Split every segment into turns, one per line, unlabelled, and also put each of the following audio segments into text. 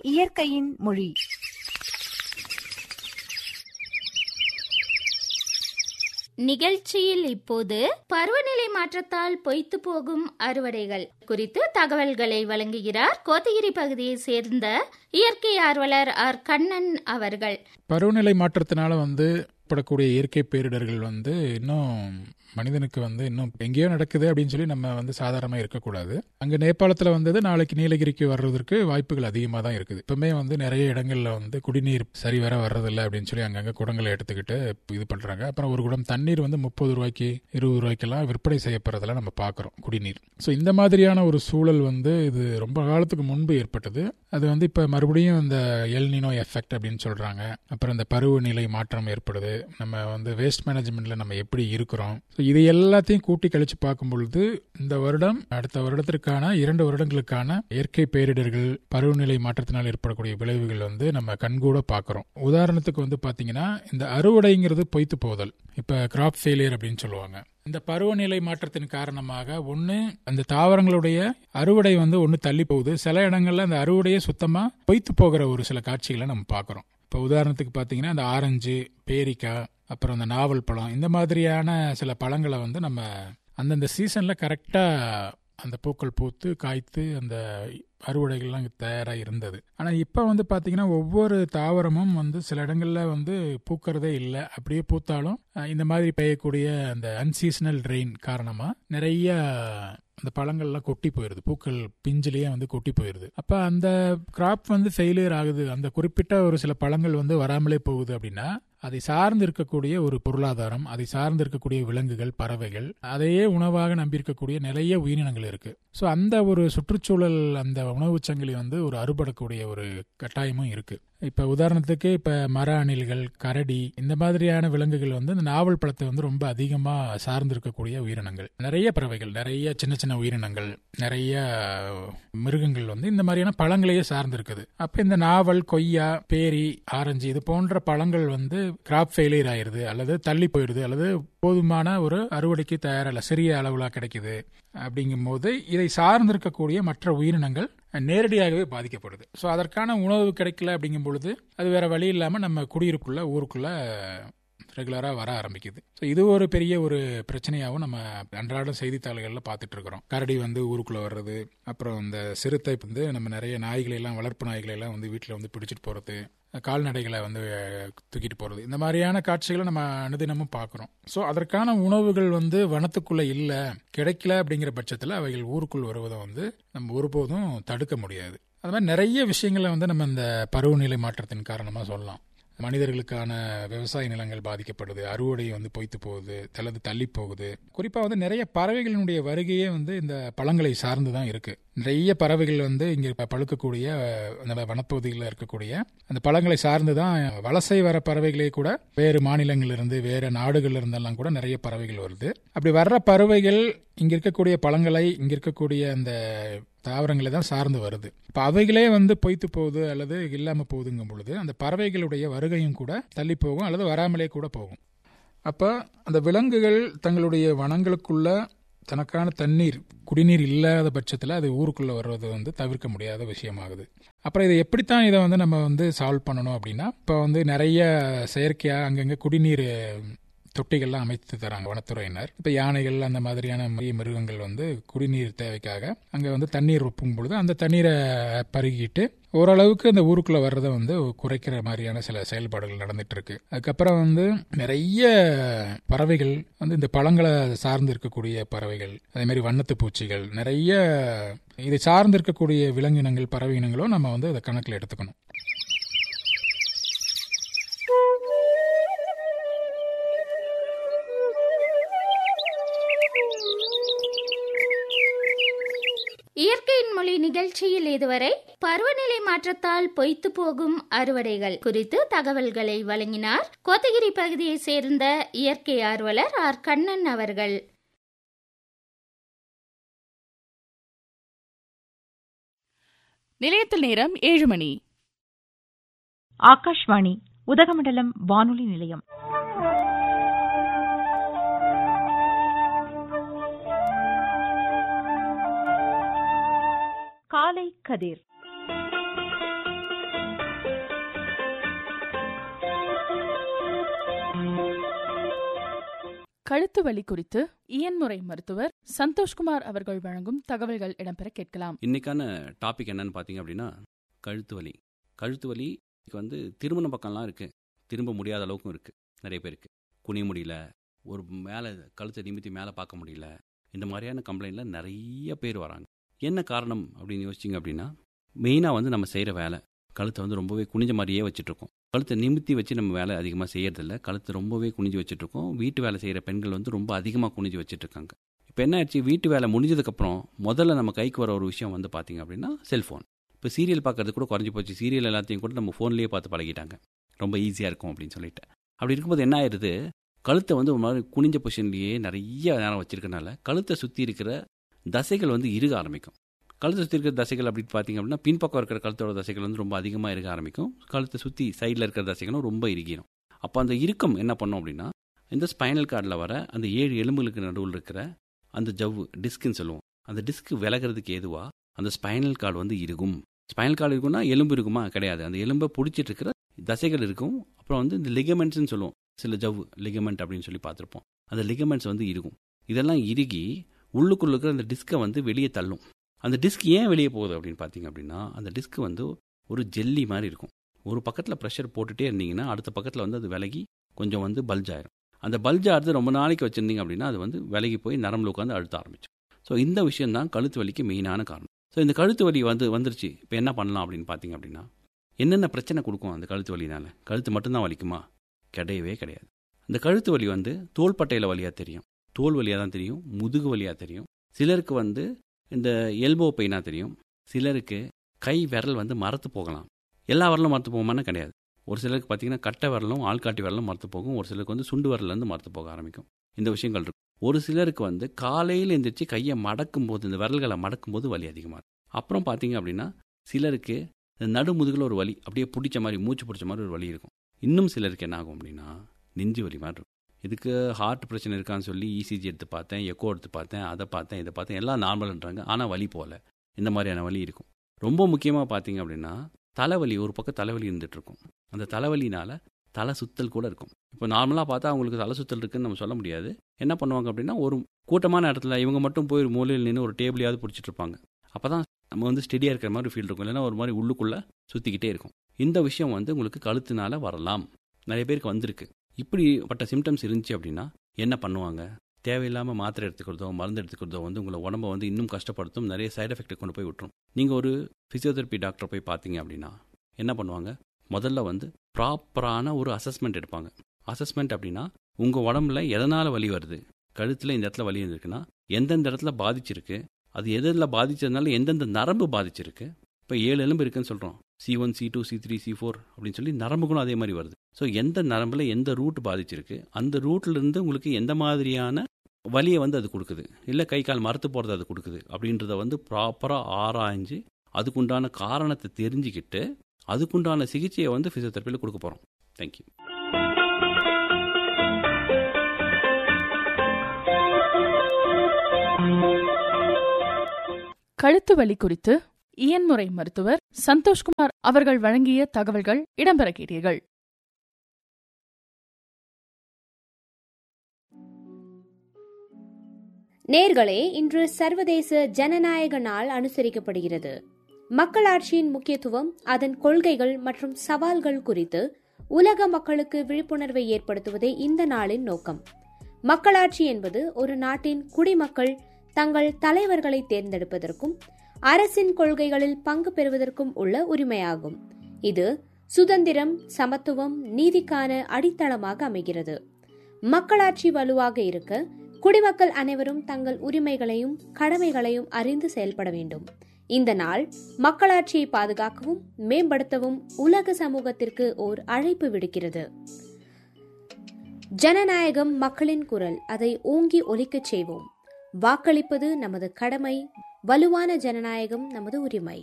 இயற்கையின் மொழி
நிகழ்ச்சியில் இப்போது பருவநிலை மாற்றத்தால் பொய்த்து போகும் அறுவடைகள் குறித்து தகவல்களை வழங்குகிறார் கோத்தகிரி பகுதியை சேர்ந்த இயற்கை ஆர்வலர் ஆர் கண்ணன் அவர்கள்
பருவநிலை மாற்றத்தினால வந்து படக்கூடிய இயற்கை பேரிடர்கள் வந்து இன்னும் மனிதனுக்கு வந்து இன்னும் எங்கேயோ நடக்குது அப்படின்னு சொல்லி நம்ம வந்து சாதாரணமாக இருக்கக்கூடாது அங்கே நேபாளத்தில் வந்தது நாளைக்கு நீலகிரிக்கு வர்றதற்கு வாய்ப்புகள் அதிகமாக தான் இருக்குது இப்பவுமே வந்து நிறைய இடங்கள்ல வந்து குடிநீர் சரிவர வர்றதில்லை அப்படின்னு சொல்லி அங்கங்கே குடங்களை எடுத்துக்கிட்டு இது பண்ணுறாங்க அப்புறம் ஒரு குடம் தண்ணீர் வந்து முப்பது ரூபாய்க்கு இருபது ரூபாய்க்கெல்லாம் விற்பனை செய்யப்படுறதெல்லாம் நம்ம பார்க்குறோம் குடிநீர் ஸோ இந்த மாதிரியான ஒரு சூழல் வந்து இது ரொம்ப காலத்துக்கு முன்பு ஏற்பட்டது அது வந்து இப்போ மறுபடியும் இந்த எல்னினோ எஃபெக்ட் அப்படின்னு சொல்கிறாங்க அப்புறம் இந்த பருவநிலை மாற்றம் ஏற்படுது நம்ம வந்து வேஸ்ட் மேனேஜ்மெண்ட்டில் நம்ம எப்படி இருக்கிறோம் ஸோ இது எல்லாத்தையும் கூட்டி கழிச்சு பார்க்கும் பொழுது இந்த வருடம் அடுத்த வருடத்திற்கான இரண்டு வருடங்களுக்கான இயற்கை பேரிடர்கள் பருவநிலை மாற்றத்தினால் ஏற்படக்கூடிய விளைவுகள் வந்து நம்ம கண்கூட பார்க்குறோம் உதாரணத்துக்கு வந்து பார்த்தீங்கன்னா இந்த அறுவடைங்கிறது பொய்த்து போதல் இப்போ கிராப் ஃபெயிலியர் அப்படின்னு சொல்லுவாங்க இந்த பருவநிலை மாற்றத்தின் காரணமாக ஒன்று அந்த தாவரங்களுடைய அறுவடை வந்து ஒன்று தள்ளி போகுது சில இடங்கள்ல அந்த அறுவடையே சுத்தமாக பொய்த்து போகிற ஒரு சில காட்சிகளை நம்ம பார்க்குறோம் இப்போ உதாரணத்துக்கு பார்த்தீங்கன்னா இந்த ஆரஞ்சு பேரிக்காய் அப்புறம் இந்த நாவல் பழம் இந்த மாதிரியான சில பழங்களை வந்து நம்ம அந்தந்த சீசனில் கரெக்டாக அந்த பூக்கள் பூத்து காய்த்து அந்த அறுவடைகள்லாம் தயாராக இருந்தது ஆனால் இப்போ வந்து பார்த்தீங்கன்னா ஒவ்வொரு தாவரமும் வந்து சில இடங்களில் வந்து பூக்கிறதே இல்லை அப்படியே பூத்தாலும் இந்த மாதிரி பெய்யக்கூடிய அந்த அன்சீசனல் ரெயின் காரணமாக நிறைய அந்த பழங்கள்லாம் கொட்டி போயிருது பூக்கள் பிஞ்சிலேயே வந்து கொட்டி போயிருது அப்போ அந்த கிராப் வந்து ஃபெயிலியர் ஆகுது அந்த குறிப்பிட்ட ஒரு சில பழங்கள் வந்து வராமலே போகுது அப்படின்னா அதை சார்ந்து இருக்கக்கூடிய ஒரு பொருளாதாரம் அதை சார்ந்து இருக்கக்கூடிய விலங்குகள் பறவைகள் அதையே உணவாக நம்பியிருக்கக்கூடிய நிறைய உயிரினங்கள் இருக்கு ஸோ அந்த ஒரு சுற்றுச்சூழல் அந்த உணவு சங்கிலி வந்து ஒரு அறுபடக்கூடிய ஒரு கட்டாயமும் இருக்கு இப்ப உதாரணத்துக்கு இப்ப மர அணில்கள் கரடி இந்த மாதிரியான விலங்குகள் வந்து இந்த நாவல் பழத்தை வந்து ரொம்ப அதிகமா சார்ந்து இருக்கக்கூடிய உயிரினங்கள் நிறைய பறவைகள் நிறைய சின்ன சின்ன உயிரினங்கள் நிறைய மிருகங்கள் வந்து இந்த மாதிரியான பழங்களையே சார்ந்து இருக்குது அப்ப இந்த நாவல் கொய்யா பேரி ஆரஞ்சு இது போன்ற பழங்கள் வந்து கிராப் ஃபெயிலியர் ஆயிருது அல்லது தள்ளி போயிடுது அல்லது போதுமான ஒரு அறுவடைக்கு தயாரில்ல சிறிய அளவுல கிடைக்குது அப்படிங்கும்போது இதை சார்ந்திருக்கக்கூடிய மற்ற உயிரினங்கள் நேரடியாகவே பாதிக்கப்படுது ஸோ அதற்கான உணவு கிடைக்கல அப்படிங்கும் பொழுது அது வேற வழி இல்லாமல் நம்ம குடியிருப்புள்ள ஊருக்குள்ள ரெகுலராக வர ஆரம்பிக்குது ஸோ இது ஒரு பெரிய ஒரு பிரச்சனையாகவும் நம்ம அன்றாட செய்தித்தாள்களில் பார்த்துட்டு இருக்கிறோம் கரடி வந்து ஊருக்குள்ளே வர்றது அப்புறம் இந்த சிறுத்தை வந்து நம்ம நிறைய நாய்களை எல்லாம் வளர்ப்பு நாய்களை எல்லாம் வந்து வீட்டில் வந்து பிடிச்சிட்டு போகிறது கால்நடைகளை வந்து தூக்கிட்டு போகிறது இந்த மாதிரியான காட்சிகளை நம்ம அனுதினமும் பார்க்குறோம் ஸோ அதற்கான உணவுகள் வந்து வனத்துக்குள்ளே இல்லை கிடைக்கல அப்படிங்கிற பட்சத்தில் அவைகள் ஊருக்குள் வருவதை வந்து நம்ம ஒருபோதும் தடுக்க முடியாது அது மாதிரி நிறைய விஷயங்களை வந்து நம்ம இந்த பருவநிலை மாற்றத்தின் காரணமாக சொல்லலாம் மனிதர்களுக்கான விவசாய நிலங்கள் பாதிக்கப்படுது அறுவடை வந்து பொய்த்து போகுது அல்லது தள்ளி போகுது குறிப்பா வந்து நிறைய பறவைகளினுடைய வருகையே வந்து இந்த பழங்களை சார்ந்து தான் இருக்கு நிறைய பறவைகள் வந்து இங்க பழுக்கக்கூடிய அந்த வனப்பகுதிகளில் இருக்கக்கூடிய அந்த பழங்களை சார்ந்து தான் வலசை வர பறவைகளே கூட வேறு மாநிலங்களிலிருந்து வேறு நாடுகள்ல இருந்தெல்லாம் கூட நிறைய பறவைகள் வருது அப்படி வர்ற பறவைகள் இங்க இருக்கக்கூடிய பழங்களை இங்க இருக்கக்கூடிய அந்த தாவரங்களை தான் சார்ந்து வருது இப்போ அவைகளே வந்து பொய்த்து போகுது அல்லது இல்லாமல் போகுதுங்கும் பொழுது அந்த பறவைகளுடைய வருகையும் கூட தள்ளி போகும் அல்லது வராமலே கூட போகும் அப்போ அந்த விலங்குகள் தங்களுடைய வனங்களுக்குள்ள தனக்கான தண்ணீர் குடிநீர் இல்லாத பட்சத்தில் அது ஊருக்குள்ளே வர்றது வந்து தவிர்க்க முடியாத விஷயமாகுது அப்புறம் இதை எப்படித்தான் இதை வந்து நம்ம வந்து சால்வ் பண்ணணும் அப்படின்னா இப்போ வந்து நிறைய செயற்கையாக அங்கங்கே குடிநீர் தொட்டிகள்லாம் அமைத்து தராங்க வனத்துறையினர் இப்போ யானைகள் அந்த மாதிரியான மிருகங்கள் வந்து குடிநீர் தேவைக்காக அங்கே வந்து தண்ணீர் ஒப்பும் பொழுது அந்த தண்ணீரை பருகிட்டு ஓரளவுக்கு அந்த ஊருக்குள்ள வர்றதை வந்து குறைக்கிற மாதிரியான சில செயல்பாடுகள் நடந்துட்டு இருக்கு அதுக்கப்புறம் வந்து நிறைய பறவைகள் வந்து இந்த பழங்களை சார்ந்து இருக்கக்கூடிய பறவைகள் அதே மாதிரி வண்ணத்து பூச்சிகள் நிறைய இதை சார்ந்து இருக்கக்கூடிய விலங்கினங்கள் பறவை இனங்களும் நம்ம வந்து அதை கணக்கில் எடுத்துக்கணும்
இயற்கையின் மொழி நிகழ்ச்சியில் இதுவரை பருவநிலை மாற்றத்தால் பொய்த்து போகும் அறுவடைகள் குறித்து தகவல்களை வழங்கினார் கோத்தகிரி பகுதியை சேர்ந்த இயற்கை ஆர்வலர் ஆர் கண்ணன் அவர்கள்
நிலையத்தில் நேரம் ஏழு மணி
ஆகாஷ்வாணி உதகமண்டலம் வானொலி நிலையம் காலை கதிர்
கழுத்து வலி குறித்து இயன்முறை மருத்துவர் சந்தோஷ்குமார் அவர்கள் வழங்கும் தகவல்கள் இடம்பெற கேட்கலாம்
இன்னைக்கான டாபிக் என்னன்னு பார்த்தீங்க அப்படின்னா கழுத்து வலி கழுத்து வலி வந்து திருமண பக்கம்லாம் இருக்குது திரும்ப முடியாத அளவுக்கும் இருக்குது நிறைய பேருக்கு குனிய முடியல ஒரு மேலே கழுத்தை நிமித்தி மேலே பார்க்க முடியல இந்த மாதிரியான கம்ப்ளைண்ட்டில் நிறைய பேர் வராங்க என்ன காரணம் அப்படின்னு யோசிச்சிங்க அப்படின்னா மெயினாக வந்து நம்ம செய்கிற வேலை கழுத்தை வந்து ரொம்பவே குனிஞ்ச மாதிரியே வச்சுட்ருக்கோம் கழுத்தை நிமித்தி வச்சு நம்ம வேலை அதிகமாக செய்யறதில்ல கழுத்தை ரொம்பவே குனிஞ்சு வச்சுட்ருக்கோம் வீட்டு வேலை செய்கிற பெண்கள் வந்து ரொம்ப அதிகமாக குனிஞ்சு வச்சுட்ருக்காங்க இப்போ என்ன ஆச்சு வீட்டு வேலை முடிஞ்சதுக்கப்புறம் முதல்ல நம்ம கைக்கு வர ஒரு விஷயம் வந்து பார்த்தீங்க அப்படின்னா செல்ஃபோன் இப்போ சீரியல் பார்க்கறது கூட குறைஞ்சி போச்சு சீரியல் எல்லாத்தையும் கூட நம்ம ஃபோன்லேயே பார்த்து பழகிட்டாங்க ரொம்ப ஈஸியாக இருக்கும் அப்படின்னு சொல்லிட்டு அப்படி இருக்கும்போது என்ன ஆயிடுது கழுத்தை வந்து ஒரு மாதிரி குனிஞ்ச பொசிஷன்லேயே நிறைய நேரம் வச்சிருக்கனால கழுத்தை சுற்றி இருக்கிற தசைகள் வந்து இறுக ஆரம்பிக்கும் கழுத்தை சுற்றி இருக்கிற தசைகள் அப்படின்னு பார்த்தீங்க அப்படின்னா பின்பக்கம் இருக்கிற கழுத்தோட தசைகள் வந்து ரொம்ப அதிகமாக இருக்க ஆரம்பிக்கும் கழுத்தை சுற்றி சைடில் இருக்கிற தசைகளும் ரொம்ப இறுகிடும் அப்போ அந்த இறுக்கம் என்ன பண்ணும் அப்படின்னா இந்த ஸ்பைனல் கார்டில் வர அந்த ஏழு எலும்புகளுக்கு நடுவில் இருக்கிற அந்த ஜவ்வு டிஸ்க்குன்னு சொல்லுவோம் அந்த டிஸ்க் விலகிறதுக்கு ஏதுவாக அந்த ஸ்பைனல் கார்டு வந்து இருக்கும் ஸ்பைனல் கார்டு இருக்கும்னா எலும்பு இருக்குமா கிடையாது அந்த எலும்பை பிடிச்சிட்டு இருக்கிற தசைகள் இருக்கும் அப்புறம் வந்து இந்த லிகமெண்ட்ஸ்னு சொல்லுவோம் சில ஜவ்வு லிகமெண்ட் அப்படின்னு சொல்லி பார்த்துருப்போம் அந்த லிகமெண்ட்ஸ் வந்து இருக்கும் இதெல்லாம் இறுகி உள்ளுக்குள்ள இருக்கிற அந்த டிஸ்கை வந்து வெளியே தள்ளும் அந்த டிஸ்க் ஏன் வெளியே போகுது அப்படின்னு பார்த்தீங்க அப்படின்னா அந்த டிஸ்க் வந்து ஒரு ஜெல்லி மாதிரி இருக்கும் ஒரு பக்கத்தில் ப்ரெஷர் போட்டுகிட்டே இருந்தீங்கன்னா அடுத்த பக்கத்தில் வந்து அது விலகி கொஞ்சம் வந்து பல்ஜ் ஆயிரும் அந்த பல்ஜ் ஆகிறது ரொம்ப நாளைக்கு வச்சுருந்தீங்க அப்படின்னா அது வந்து விலகி போய் நரம்பில் உட்காந்து அழுத்த ஆரம்பிச்சு ஸோ இந்த விஷயம் தான் கழுத்து வலிக்கு மெயினான காரணம் ஸோ இந்த கழுத்து வலி வந்து வந்துருச்சு இப்போ என்ன பண்ணலாம் அப்படின்னு பார்த்தீங்க அப்படின்னா என்னென்ன பிரச்சனை கொடுக்கும் அந்த கழுத்து வலினால கழுத்து மட்டும்தான் வலிக்குமா கிடையவே கிடையாது அந்த கழுத்து வலி வந்து தோள்பட்டையில் வலியாக தெரியும் தோல் வலியாக தான் தெரியும் முதுகு வலியாக தெரியும் சிலருக்கு வந்து இந்த எல்போ பெயினாக தெரியும் சிலருக்கு கை விரல் வந்து மரத்து போகலாம் எல்லா விரலும் மரத்து போகுமானா கிடையாது ஒரு சிலருக்கு பார்த்தீங்கன்னா கட்டை விரலும் ஆள்காட்டி விரலும் மரத்து போகும் ஒரு சிலருக்கு வந்து சுண்டு விரலேருந்து மரத்து போக ஆரம்பிக்கும் இந்த விஷயங்கள் இருக்கும் ஒரு சிலருக்கு வந்து காலையில் எந்திரிச்சு கையை மடக்கும் போது இந்த விரல்களை மடக்கும் போது வலி அதிகமாக இருக்கும் அப்புறம் பார்த்தீங்க அப்படின்னா சிலருக்கு இந்த நடுமுதுகில் ஒரு வலி அப்படியே பிடிச்ச மாதிரி மூச்சு பிடிச்ச மாதிரி ஒரு வலி இருக்கும் இன்னும் சிலருக்கு என்ன ஆகும் அப்படின்னா நெஞ்சு வலி மாதிரி இருக்கும் இதுக்கு ஹார்ட் பிரச்சனை இருக்கான்னு சொல்லி இசிஜி எடுத்து பார்த்தேன் எக்கோ எடுத்து பார்த்தேன் அதை பார்த்தேன் இதை பார்த்தேன் எல்லாம் நார்மல்ன்றாங்க ஆனால் வலி போகல இந்த மாதிரியான வலி இருக்கும் ரொம்ப முக்கியமாக பார்த்தீங்க அப்படின்னா தலைவலி ஒரு பக்கம் தலைவலி இருந்துட்டு இருக்கும் அந்த தலைவலினால தலை சுத்தல் கூட இருக்கும் இப்போ நார்மலாக பார்த்தா அவங்களுக்கு தலை சுத்தல் இருக்குன்னு நம்ம சொல்ல முடியாது என்ன பண்ணுவாங்க அப்படின்னா ஒரு கூட்டமான இடத்துல இவங்க மட்டும் போய் ஒரு மூலையில் நின்று ஒரு டேபிளையாவது பிடிச்சிட்டு இருப்பாங்க அப்போ தான் நம்ம வந்து ஸ்டெடியாக இருக்கிற மாதிரி ஃபீல் இருக்கும் இல்லைன்னா ஒரு மாதிரி உள்ளுக்குள்ளே சுற்றிக்கிட்டே இருக்கும் இந்த விஷயம் வந்து உங்களுக்கு கழுத்துனால வரலாம் நிறைய பேருக்கு வந்திருக்கு இப்படிப்பட்ட சிம்டம்ஸ் இருந்துச்சு அப்படின்னா என்ன பண்ணுவாங்க தேவையில்லாமல் மாத்திரை எடுத்துக்கிறதோ மருந்து எடுத்துக்கிறதோ வந்து உங்களை உடம்ப வந்து இன்னும் கஷ்டப்படுத்தும் நிறைய சைடு எஃபெக்ட் கொண்டு போய் விட்டுரும் நீங்கள் ஒரு ஃபிசியோதெரப்பி டாக்டர் போய் பார்த்தீங்க அப்படின்னா என்ன பண்ணுவாங்க முதல்ல வந்து ப்ராப்பரான ஒரு அசஸ்மெண்ட் எடுப்பாங்க அசஸ்மெண்ட் அப்படின்னா உங்கள் உடம்புல எதனால் வலி வருது கழுத்தில் இந்த இடத்துல வலி இருந்திருக்குன்னா எந்தெந்த இடத்துல பாதிச்சிருக்கு அது எதில் பாதிச்சதுனால எந்தெந்த நரம்பு பாதிச்சிருக்கு இப்போ ஏழு எலும்பு இருக்குன்னு சொல்கிறோம் C one C two C three C four அப்படின்னு சொல்லி நரம்புகளும் அதே மாதிரி வருது ஸோ எந்த நரம்பில் எந்த ரூட் பாதிச்சிருக்கு அந்த ரூட்லேருந்து உங்களுக்கு எந்த மாதிரியான வலியை வந்து அது கொடுக்குது இல்லை கை கால் மறுத்து போகிறது அது கொடுக்குது அப்படின்றத வந்து ப்ராப்பராக ஆராய்ஞ்சு அதுக்குண்டான காரணத்தை தெரிஞ்சுக்கிட்டு அதுக்குண்டான சிகிச்சையை வந்து ஃபிசியோதெரப்பியில் கொடுக்க போகிறோம் தேங்க்யூ
கழுத்து வலி குறித்து இயன்முறை மருத்துவர் சந்தோஷ்குமார் அவர்கள் வழங்கிய தகவல்கள் இடம்பெற கேட்டீர்கள்
நேர்களே இன்று சர்வதேச ஜனநாயக நாள் அனுசரிக்கப்படுகிறது மக்களாட்சியின் முக்கியத்துவம் அதன் கொள்கைகள் மற்றும் சவால்கள் குறித்து உலக மக்களுக்கு விழிப்புணர்வை ஏற்படுத்துவதே இந்த நாளின் நோக்கம் மக்களாட்சி என்பது ஒரு நாட்டின் குடிமக்கள் தங்கள் தலைவர்களை தேர்ந்தெடுப்பதற்கும் அரசின் கொள்கைகளில் பங்கு பெறுவதற்கும் உள்ள உரிமையாகும் இது சுதந்திரம் சமத்துவம் நீதிக்கான அடித்தளமாக அமைகிறது மக்களாட்சி வலுவாக இருக்க குடிமக்கள் அனைவரும் தங்கள் உரிமைகளையும் கடமைகளையும் அறிந்து செயல்பட வேண்டும் இந்த நாள் மக்களாட்சியை பாதுகாக்கவும் மேம்படுத்தவும் உலக சமூகத்திற்கு ஓர் அழைப்பு விடுக்கிறது ஜனநாயகம் மக்களின் குரல் அதை ஓங்கி ஒலிக்கச் செய்வோம் வாக்களிப்பது நமது கடமை வலுவான ஜனநாயகம் நமது உரிமை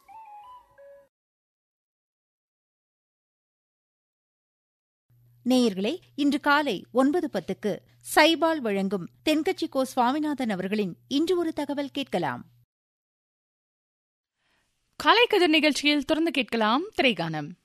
நேயர்களே இன்று காலை ஒன்பது பத்துக்கு சைபால் வழங்கும் தென்கட்சி கோ சுவாமிநாதன் அவர்களின் இன்று ஒரு தகவல் கேட்கலாம்
காலை கதிர் நிகழ்ச்சியில் தொடர்ந்து கேட்கலாம் திரைகானம்